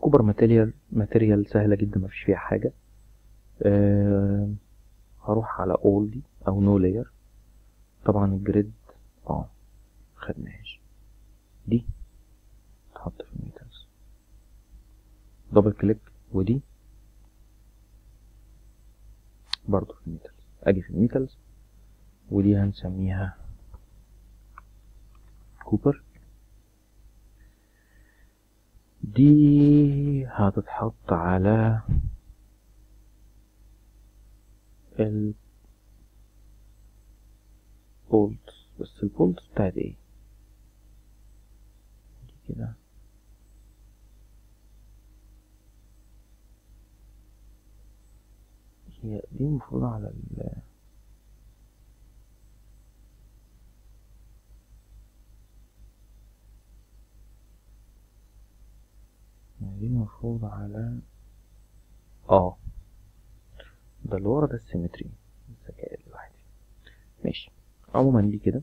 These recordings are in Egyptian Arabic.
كوبر ماتيريال ماتيريال سهلة جدا مفيش فيها حاجة أه هروح على اول دي او نو لاير طبعا الجريد اه خدناهاش دي تحط في الميتالز دبل كليك ودي برضو في الميتالز اجي في الميتالز ودي هنسميها كوبر دي هتتحط على ال بولت بس البولت بتاعت ايه دي كده هي دي المفروض على ال دي المفروض على اه ده اللي ورا ده السيمتري الذكاء الواحد ماشي عموما دي كده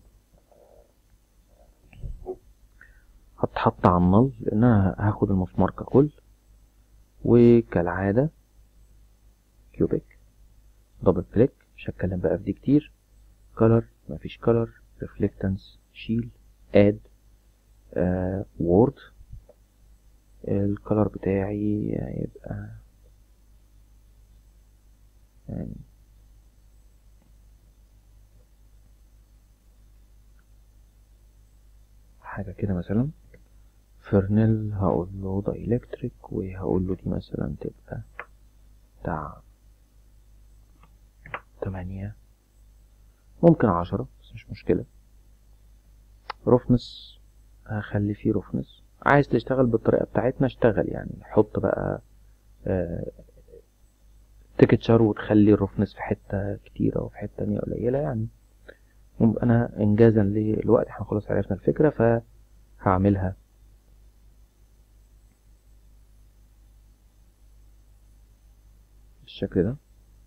هتحط على النل لان انا هاخد المسمار ككل وكالعادة كيوبيك دبل كليك مش هتكلم بقى في دي كتير color مفيش color reflectance شيل add آه word الكلر بتاعي هيبقى يعني حاجة كده مثلا فرنل هقول له ده الكتريك وهقول له دي مثلا تبقى بتاع تمانية ممكن عشرة بس مش مشكلة رفنس هخلي فيه رفنس عايز تشتغل بالطريقة بتاعتنا اشتغل يعني حط بقى آه تكتشر وتخلي الرفنس في حتة كتيرة وفي حتة تانية قليلة يعني انا انجازا للوقت احنا خلاص عرفنا الفكرة فهعملها بالشكل ده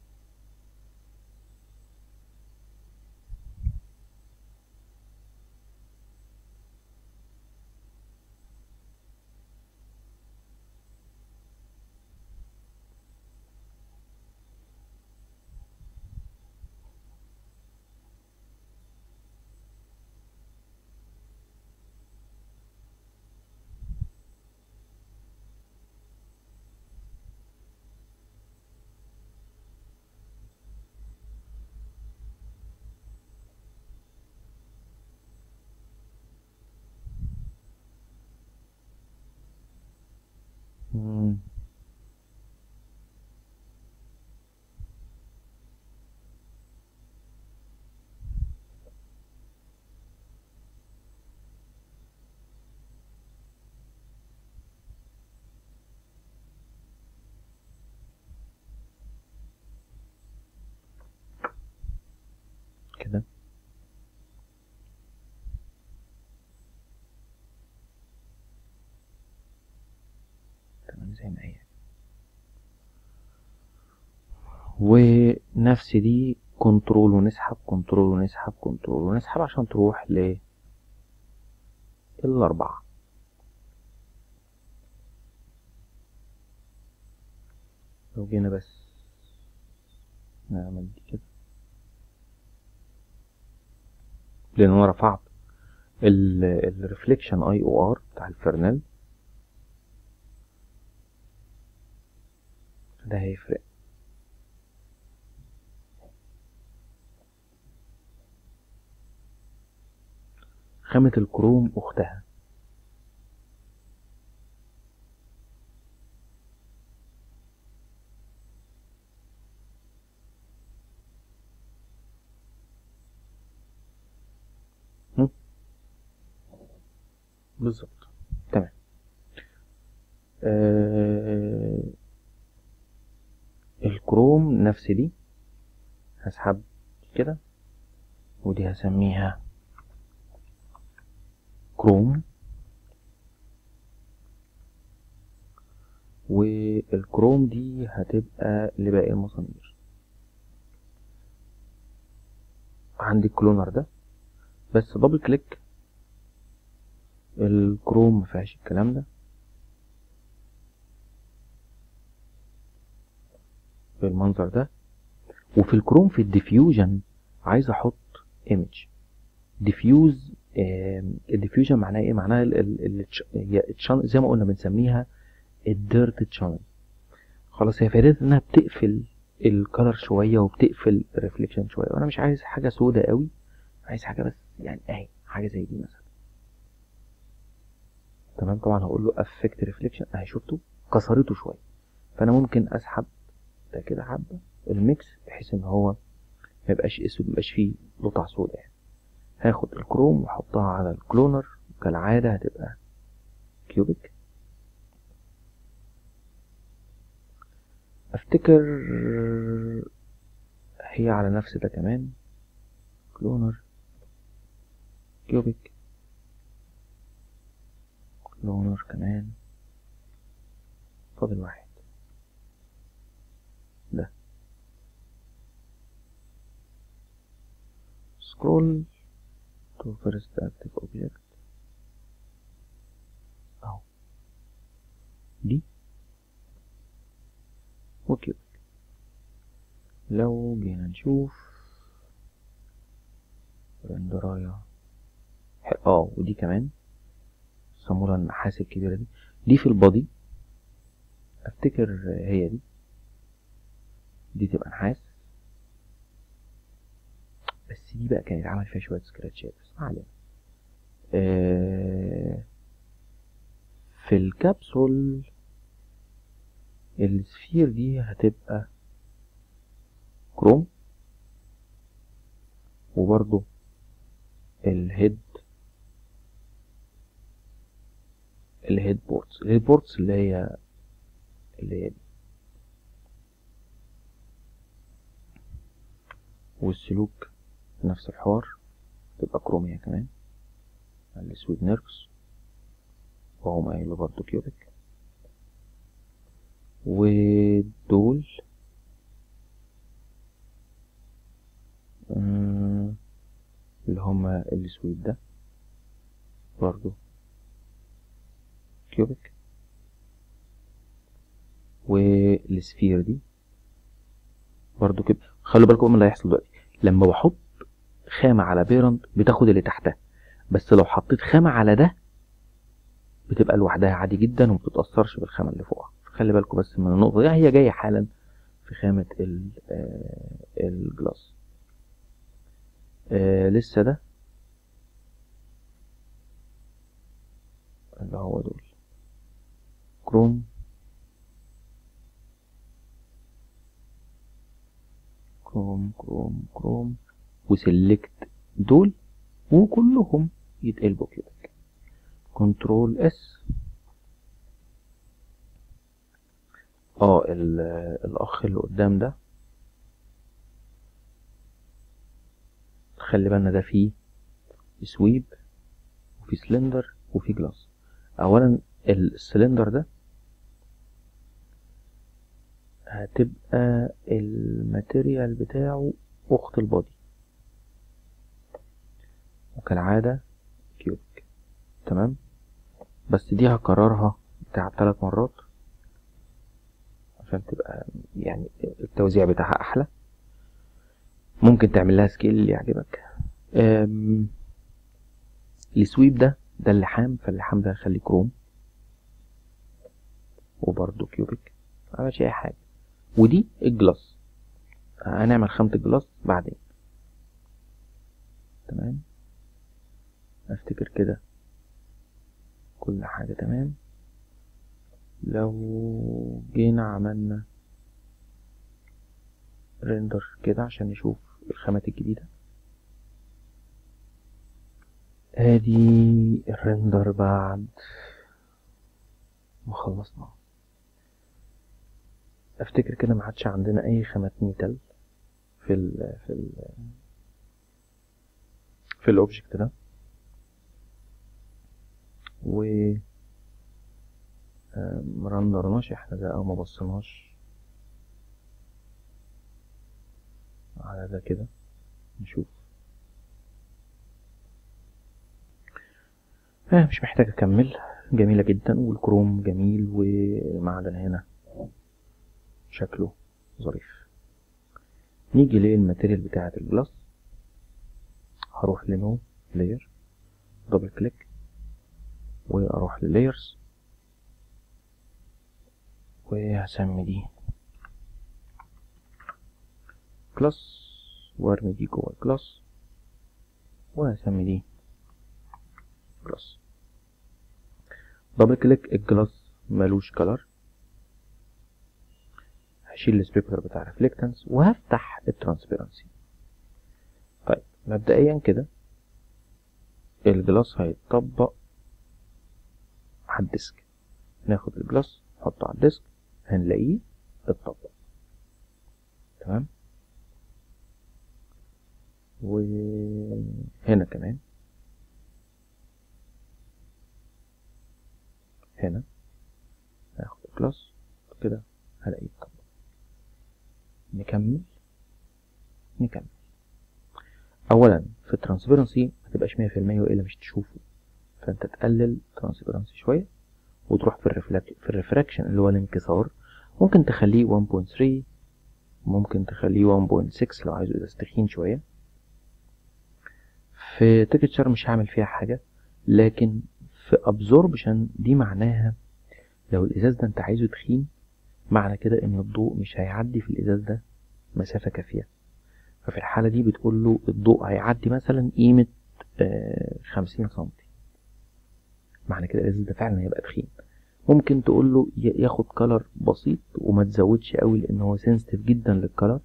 مم. كده تمام زي ما هي ونفس دي كنترول ونسحب كنترول ونسحب كنترول ونسحب عشان تروح ل الأربعة لو جينا بس نعمل دي كده لأن أنا رفعت الريفليكشن اي او ار بتاع الفرنل ده هيفرق خامة الكروم أختها هم؟ بالظبط تمام آه الكروم نفس دي هسحب كده ودي هسميها كروم والكروم دي هتبقى لباقي المسامير عندي الكلونر ده بس دبل كليك الكروم مفيهاش الكلام ده بالمنظر ده وفي الكروم في الديفيوجن عايز احط ايمج ديفيوز الديفيوجن معناه ايه معناها ال- ال- ال- التش- هي التشان- زي ما قلنا بنسميها الديرت تشانل خلاص هي فائدتها انها بتقفل الكلر شويه وبتقفل الريفليكشن شويه وانا مش عايز حاجه سودة قوي عايز حاجه بس يعني اهي حاجه زي دي مثلا تمام طبعا هقول له افكت ريفليكشن اهي شفتوا كسرته شويه فانا ممكن اسحب ده كده حبه الميكس بحيث ان هو ما يبقاش اسود ما يبقاش فيه قطع سوداء يعني هاخد الكروم واحطها على الكلونر كالعاده هتبقى كيوبيك افتكر هي على نفس ده كمان كلونر كيوبيك كلونر كمان فاضل واحد ده scroll to first active object اهو دي وكيوبيك لو جينا نشوف رندرايا ح- اه ودي كمان الصامولة النحاس الكبيرة دي دي في البادي افتكر هي دي دي تبقى نحاس بس دي بقى كان يتعمل فيها شوية سكراتشات بس ما علينا آه، في الكبسول السفير دي هتبقى كروم وبرضو الهيد الهيد بورتس الهيد بورتس اللي هي اللي هي دي والسلوك نفس الحوار تبقى كرومية كمان الاسود نيرفز وهو مايل برضه كيوبيك ودول مم، اللي هما الاسود ده برضه كيوبيك والسفير دي برضو كده خلوا بالكم من اللي هيحصل دلوقتي لما بحط خامة على بيرنت بتاخد اللي تحتها بس لو حطيت خامة على ده بتبقى لوحدها عادي جدا وما بتتأثرش بالخامة اللي فوقها خلي بالكم بس من النقطة دي هي جاية حالا في خامة ال- آه، الجلاس آه، لسه ده اللي هو دول كروم كروم كروم كروم وسلكت دول وكلهم يتقلبوا كده كنترول اس اه ال- الاخ اللي قدام ده خلي بالنا ده فيه سويب وفي سلندر وفي جلاس اولا السلندر ده هتبقى الماتيريال بتاعه اخت البادي وكالعادة كيوبيك تمام بس دي هكررها بتاع ثلاث مرات عشان تبقى يعني التوزيع بتاعها احلى ممكن تعمل لها سكيل اللي يعجبك أم، السويب ده ده اللحام فاللحام ده هخليه كروم وبرضه كيوبيك معملش اي حاجه ودي الجلاس هنعمل خامة الجلاس بعدين تمام افتكر كده كل حاجة تمام لو جينا عملنا ريندر كده عشان نشوف الخامات الجديدة ادي الريندر بعد ما خلصنا افتكر كده ما عادش عندنا اي خامات ميتال في ال في ال في الاوبجكت ده و آه، مرندرناش احنا ده او ما بصيناش على ده كده نشوف آه مش محتاج اكمل جميلة جدا والكروم جميل والمعدن هنا شكله ظريف نيجي للماتيريال بتاعة الجلاس هروح لنو لاير دبل كليك واروح للايرز وهسمي دي كلاس وارمي دي جوه الكلاس وهسمي دي كلاس دبل كليك الجلاس ملوش كلر هشيل السبيكولر بتاع ريفلكتنس وهفتح الترانسبيرنسي طيب مبدئيا كده الجلاس هيتطبق على الديسك ناخد الجلاس نحطه على الديسك هنلاقيه اتطبق تمام وهنا كمان هنا هاخد الجلاس كده هلاقيه اتطبق نكمل نكمل اولا في الترانسبيرنسي ما تبقاش 100% والا مش تشوفه فانت تقلل ترانسبيرنسي شويه وتروح في الريفلك في الريفراكشن اللي هو الانكسار ممكن تخليه 1.3 ممكن تخليه 1.6 لو عايزه اذا تخين شويه في تكتشر مش هعمل فيها حاجه لكن في ابزوربشن دي معناها لو الازاز ده انت عايزه تخين معنى كده ان الضوء مش هيعدي في الازاز ده مسافه كافيه ففي الحاله دي بتقول له الضوء هيعدي مثلا قيمه خمسين سنتي معنى كده الازاز ده فعلا هيبقى تخين ممكن تقول له ياخد كلر بسيط وما تزودش قوي لان هو سنسيتيف جدا للكلر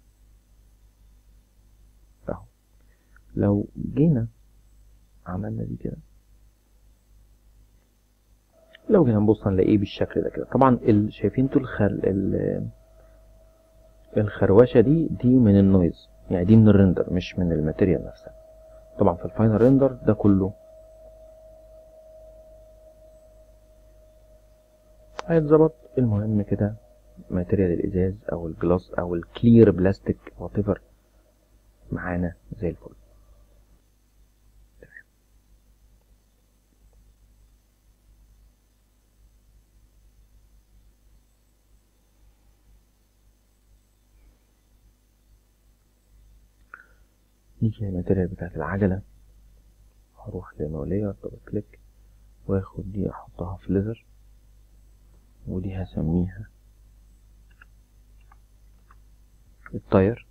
اهو لو جينا عملنا دي كده لو جينا نبص هنلاقيه بالشكل ده كده طبعا ال... شايفين انتوا الخر... ال... الخروشه دي دي من النويز يعني دي من الريندر مش من الماتيريال نفسها طبعا في الفاينل ريندر ده كله هيتظبط المهم كده ماتيريال الازاز او الجلاس او الكلير بلاستيك وات معانا زي الفل نيجي للماتيريال بتاعت العجلة هروح لنو لاير دبل كليك واخد دي احطها في ليزر ودي هسميها التاير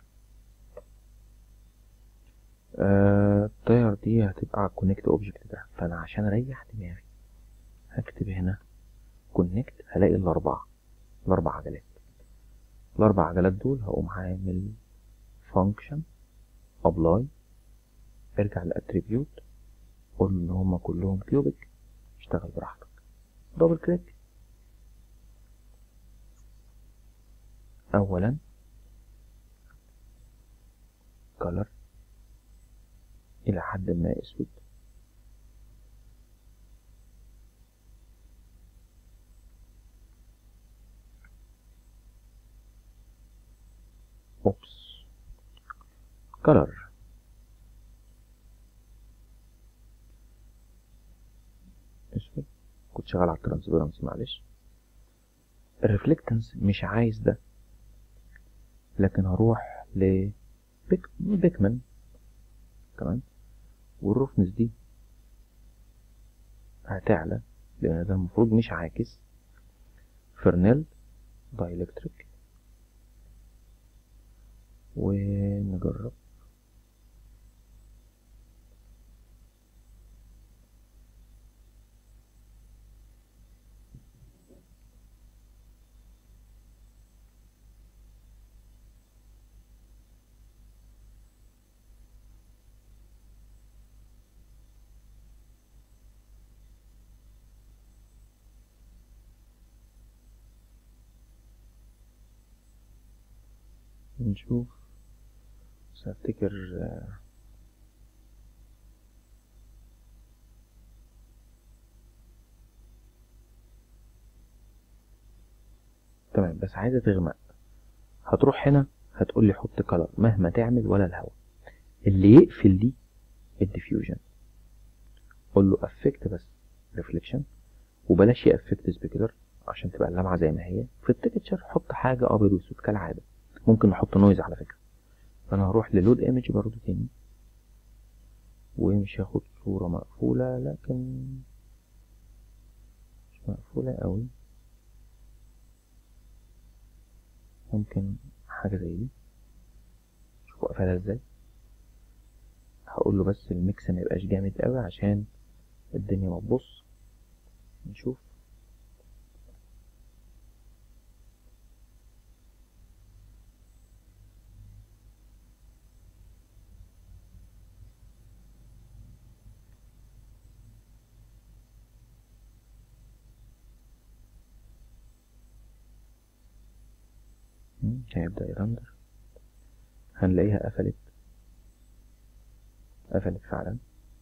آه التاير دي هتبقى على الكونكت اوبجكت ده فانا عشان اريح دماغي هكتب هنا كونكت هلاقي الاربعة الاربع عجلات الاربع عجلات دول هقوم عامل فانكشن ابلاي ارجع للاتريبيوت قول ان هما كلهم كيوبيك اشتغل براحتك دبل كليك اولا color الى حد ما اسود اوبس color اسود كنت شغال على الترانسبيرنسي معلش الريفلكتنس مش عايز ده لكن هروح ل بيك بيكمان تمام والروفنس دي هتعلى لان ده المفروض مش عاكس فرنيل دايلكتريك ونجرب نشوف بس افتكر تمام بس عايزة تغمق هتروح هنا هتقول لي حط كلر مهما تعمل ولا الهوا اللي يقفل دي الديفيوجن قول له افكت بس ريفليكشن وبلاش يافكت سبيكولر عشان تبقى اللمعة زي ما هي في التكتشر حط حاجة أبيض وأسود كالعادة ممكن نحط نويز على فكرة فأنا هروح للود ايمج برضو تاني ومش هاخد صورة مقفولة لكن مش مقفولة قوي ممكن حاجة زي دي شوفوا قفلها ازاي هقول له بس الميكس ما يبقاش جامد قوي عشان الدنيا ما تبص نشوف مم، هيبدأ يرندر هنلاقيها قفلت قفلت فعلا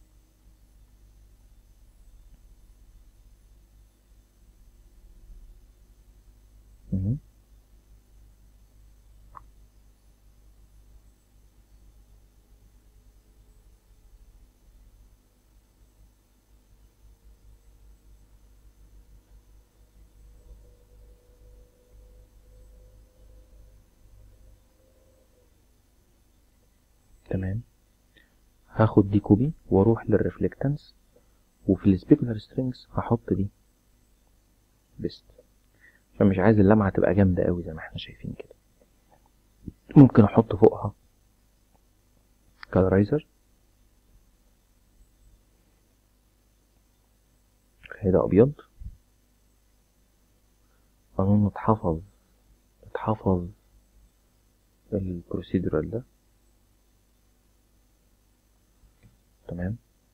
مهم. تمام هاخد دي كوبي واروح للريفلكتنس وفي السبيكولار سترينجز هحط دي بيست عشان مش عايز اللمعة تبقى جامدة قوي زي ما احنا شايفين كده ممكن احط فوقها كالرايزر كده ابيض اظن اتحفظ اتحفظ البروسيدورال ده تمام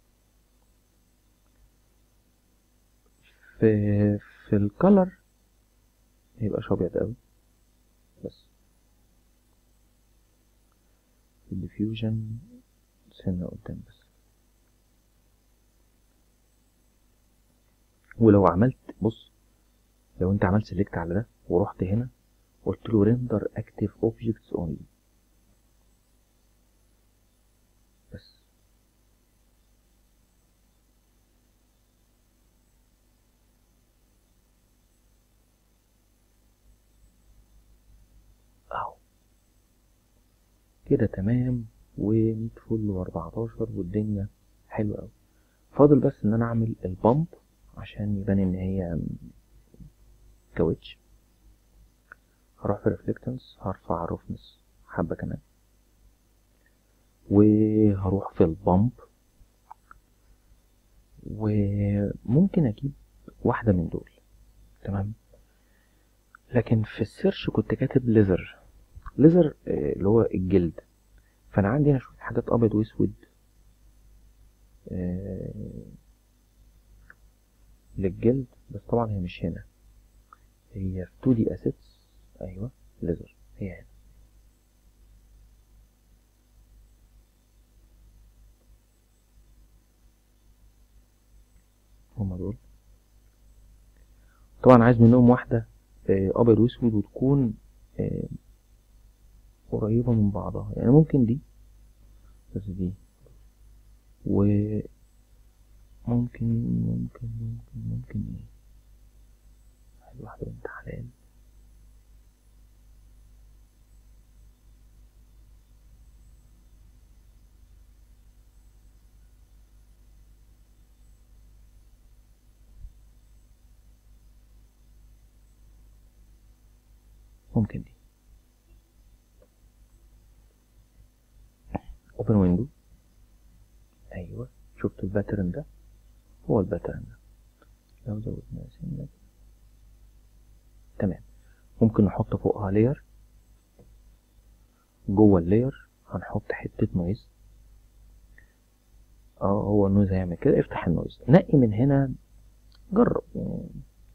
في في الكالر ميبقاش ابيض قوي بس في الديفيوجن سنة قدام بس ولو عملت بص لو انت عملت سيلكت على ده ورحت هنا قلت له ريندر اكتيف اوبجكتس اونلي بس اهو كده تمام و100 فل و14 والدنيا حلوة أوي فاضل بس ان انا اعمل البامب عشان يبان ان هي كاوتش هروح في ريفلكتنس هرفع روفنس حبة كمان وهروح في البامب وممكن اجيب واحدة من دول تمام لكن في السيرش كنت كاتب ليزر ليزر آه، اللي هو الجلد فانا عندي هنا شوية حاجات ابيض واسود آه، للجلد بس طبعا هي مش هنا هي في 2 دي اسيتس ايوه ليزر هي هنا هما دول طبعا عايز منهم واحدة آه، ابيض واسود وتكون آه، قريبة من بعضها يعني ممكن دي بس دي وممكن ممكن ممكن ممكن ايه عايز واحدة بنت حلال ممكن دي اوبن ويندو ايوه شفت الباترن ده هو الباترن ده لو زودنا سنة تمام ممكن نحط فوقها لاير جوه اللاير هنحط حتة نويز اه هو النويز هيعمل كده افتح النويز نقي من هنا جرب يعني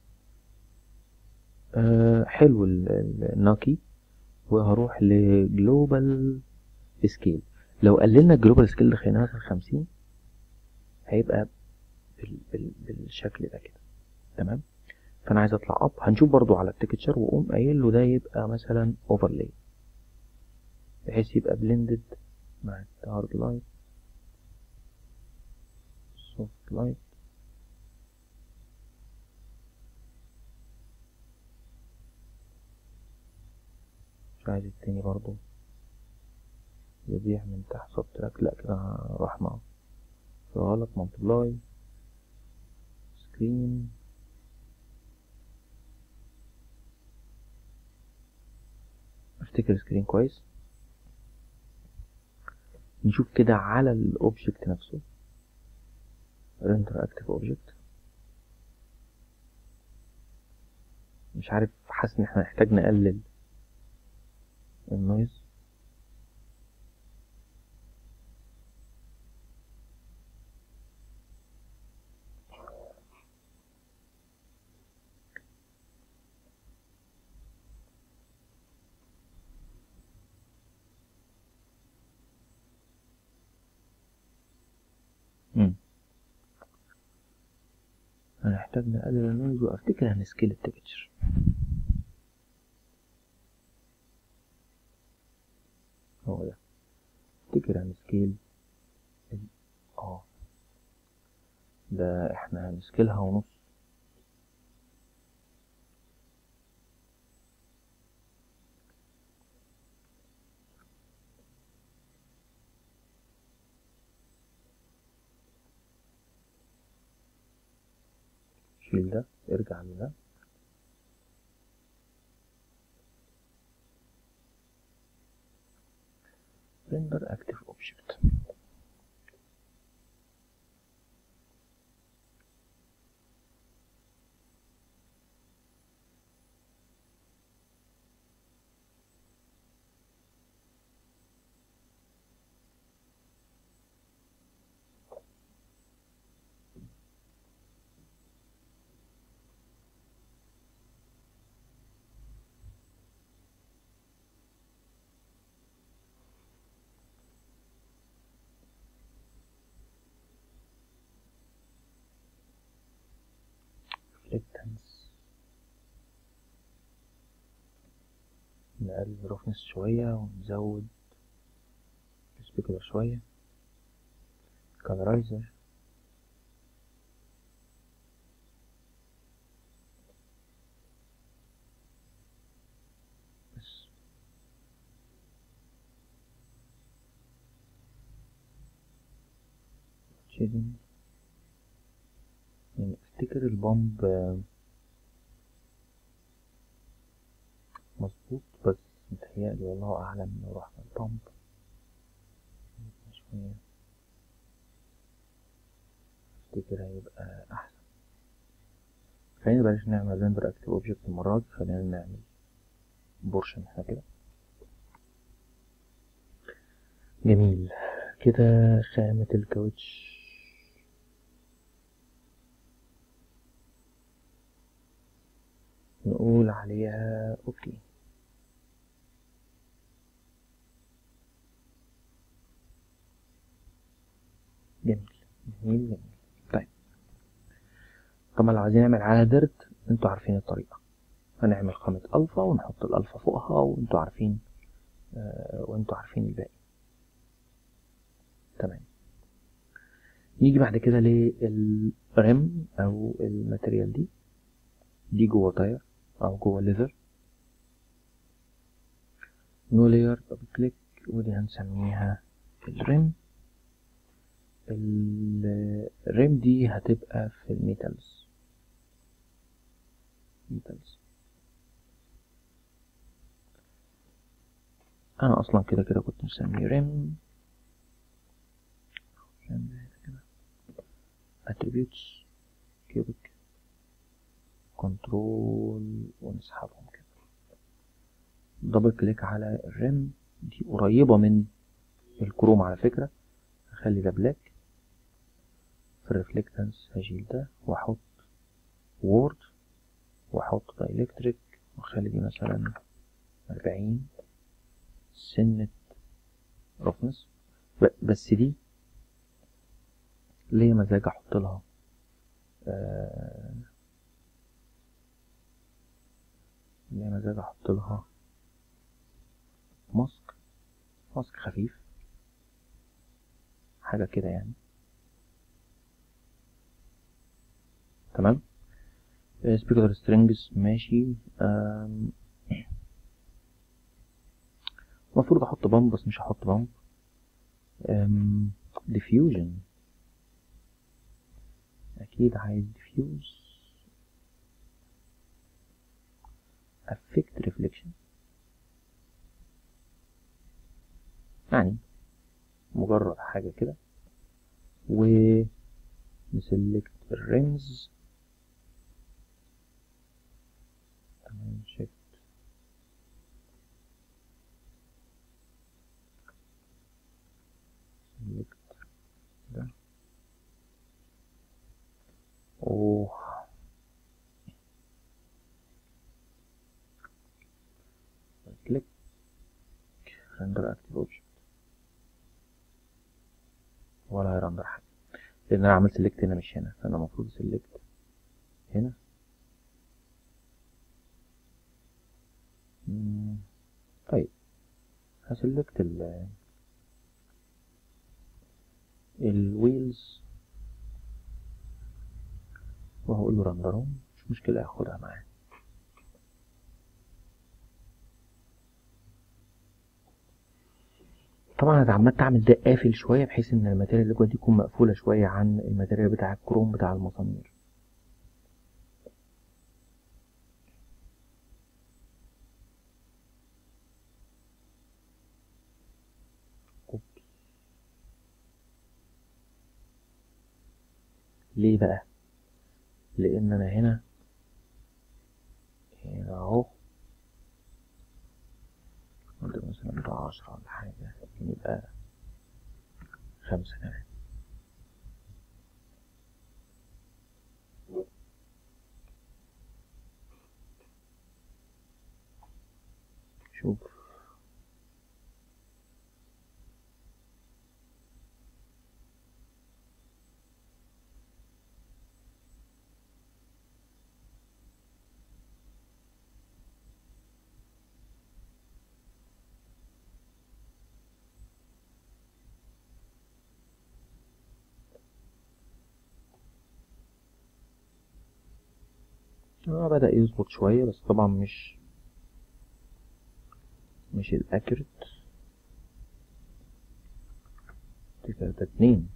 آه حلو ال- ال- الناكي وهروح لجلوبال سكيل لو قللنا الجلوبال سكيل دخلنا مثلا خمسين هيبقى بال بال بالشكل ده كده تمام فانا عايز اطلع اب هنشوف برضو على التكتشر واقوم قايل له ده يبقى مثلا اوفرلاي بحيث يبقى بلندد مع الهارد لايت سوفت لايت مش عايز التاني برضو يضيع من تحت سبتراك لا كده رحمة غلط ملتبلاي سكرين افتكر سكرين كويس نشوف كده على الاوبجكت نفسه render active object مش عارف حاسس ان احنا نحتاج نقلل النويز مم. هنحتاج نقلل النويز وافتكر هنسكيل التكتشر هو ده افتكر هنسكيل ال- اه ده احنا هنسكيلها ونص شيل ده ارجع لده render active object reflectance نقلل roughness شوية ونزود specular شوية colorizer بس shading يعني افتكر البامب آه، مظبوط بس متهيألي والله أعلم لو رحنا البامب شوية افتكر هيبقى أحسن خلينا بلاش نعمل ريندر اكتف اوبجكت المرة دي خلينا نعمل بورشن احنا كده جميل كده خامة الكاوتش نقول عليها اوكي جميل جميل جميل طيب طبعا لو عايزين نعمل على ديرت انتوا عارفين الطريقة هنعمل خامة الفا ونحط الالفا فوقها وانتوا عارفين آه وانتوا عارفين الباقي تمام نيجي بعد كده للريم او الماتيريال دي دي جوه تاير او جوه ليذر نو لاير دبل كليك ودي هنسميها الريم الريم دي هتبقى في الميتالز ميتالز انا اصلا كده كده كنت مسميه ريم attributes cubic كنترول ونسحبهم كده دبل كليك على الريم دي قريبة من الكروم على فكرة هخلي ده بلاك في الريفلكتنس هشيل ده واحط وورد واحط دايلكتريك واخلي دي مثلا أربعين سنة رفنس بس دي ليا مزاج احط لها آه ليا مزاج احط لها ماسك ماسك خفيف حاجة كده يعني تمام سبيكر سترينجز ماشي آم، احط بامب بس مش هحط بامب ديفيوجن اكيد عايز ديفيوز affect reflection يعني مجرد حاجة كده و نسلكت الريمز تمام شيفت سلكت ده اوه كليك رندر اكتيف اوبجكت ولا هيرندر حاجه لان انا عملت سيلكت هنا مش هنا فانا المفروض سيلكت هنا مم. طيب هسلكت ال الويلز وهقول له رندرهم مش مشكلة هاخدها معاه طبعا انا اتعمدت اعمل ده قافل شويه بحيث ان الماتيريال اللي جوه دي تكون مقفوله شويه عن الماتيريال بتاع الكروم بتاع المسامير أوبس. ليه بقى لان انا هنا هنا اهو قلت مثلا ده عشرة ولا حاجة ممكن يبقى خمسة كمان شوف اه بدأ يظبط شوية بس طبعا مش مش الاكيوريت دي تلاتة اتنين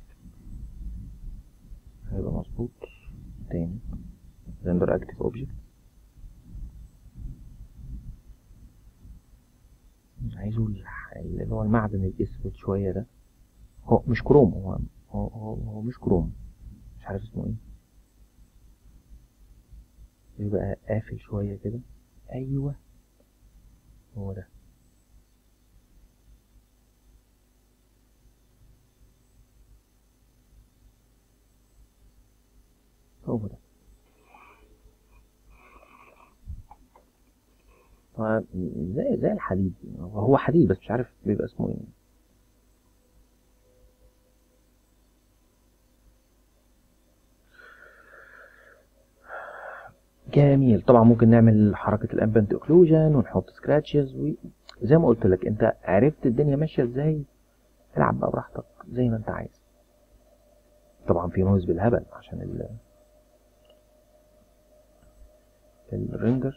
هيبقى مظبوط تاني render active object عايزه الح- اللي هو المعدن الاسود شوية ده هو مش كروم هو هو, هو, هو مش كروم مش عارف اسمه ايه يبقى قافل شوية كده ايوه هو ده هو ده هو زي زي الحديد هو حديد بس مش عارف بيبقى اسمه ايه جميل طبعا ممكن نعمل حركة الامبنت اوكلوجن ونحط سكراتشز وزي ما قلت لك انت عرفت الدنيا ماشية ازاي العب بقى براحتك زي ما انت عايز طبعا في نويز بالهبل عشان ال الريندر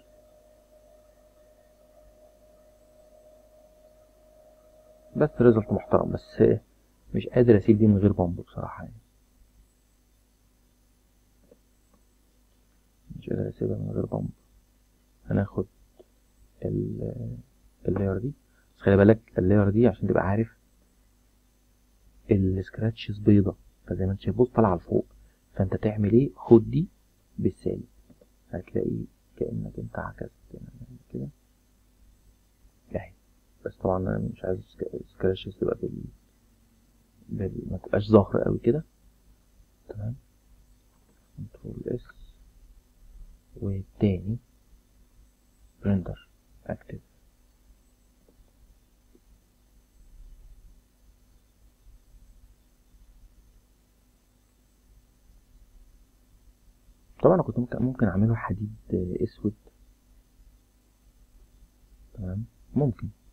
بس ريزلت محترم بس مش قادر اسيب دي من غير بامب بصراحة يعني مش قادر اسيبها من غير بامب هناخد ال اللاير دي بس خلي بالك اللاير دي عشان تبقى عارف السكراتشز بيضة فزي ما انت شايف بص طالعة لفوق فانت تعمل ايه خد دي بالسالب هتلاقي كأنك انت عكست هنا كده اهي بس طبعا انا مش عايز السكراتشز تبقى بال... بال... ما تبقاش ظاهرة قوي كده تمام كنترول اس والتاني ريندر اكتف طبعا انا كنت ممكن ممكن اعمله حديد اسود تمام ممكن